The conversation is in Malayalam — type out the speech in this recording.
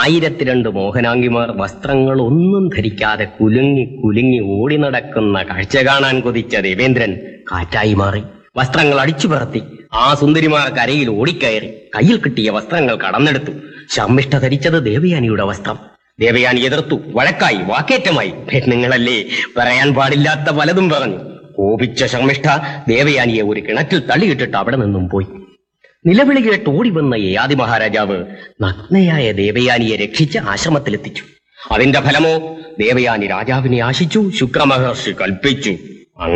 ആയിരത്തിരണ്ട് മോഹനാംഗിമാർ വസ്ത്രങ്ങൾ ഒന്നും ധരിക്കാതെ കുലുങ്ങി കുലുങ്ങി ഓടി നടക്കുന്ന കാഴ്ച കാണാൻ കൊതിച്ച ദേവേന്ദ്രൻ കാറ്റായി മാറി വസ്ത്രങ്ങൾ അടിച്ചു പറത്തി ആ സുന്ദരിമാർ കരയിൽ ഓടിക്കയറി കയ്യിൽ കിട്ടിയ വസ്ത്രങ്ങൾ കടന്നെടുത്തു ശർമ്മിഷ്ഠ ധരിച്ചത് ദേവയാനിയുടെ വസ്ത്രം ദേവയാനി എതിർത്തു വഴക്കായി വാക്കേറ്റമായി നിങ്ങളല്ലേ പറയാൻ പാടില്ലാത്ത പലതും പറഞ്ഞു കോപിച്ച ശർമ്മിഷ്ഠ ദേവയാനിയെ ഒരു കിണറ്റിൽ തള്ളിയിട്ടിട്ട് അവിടെ നിന്നും പോയി നിലവിളി കേട്ട് ഓടി വന്ന യയാതി മഹാരാജാവ് നഗ്നയായ ദേവയാനിയെ രക്ഷിച്ച് ആശ്രമത്തിലെത്തിച്ചു അതിന്റെ ഫലമോ ദേവയാനി രാജാവിനെ ആശിച്ചു ശുക്രമഹർഷി കൽപ്പിച്ചു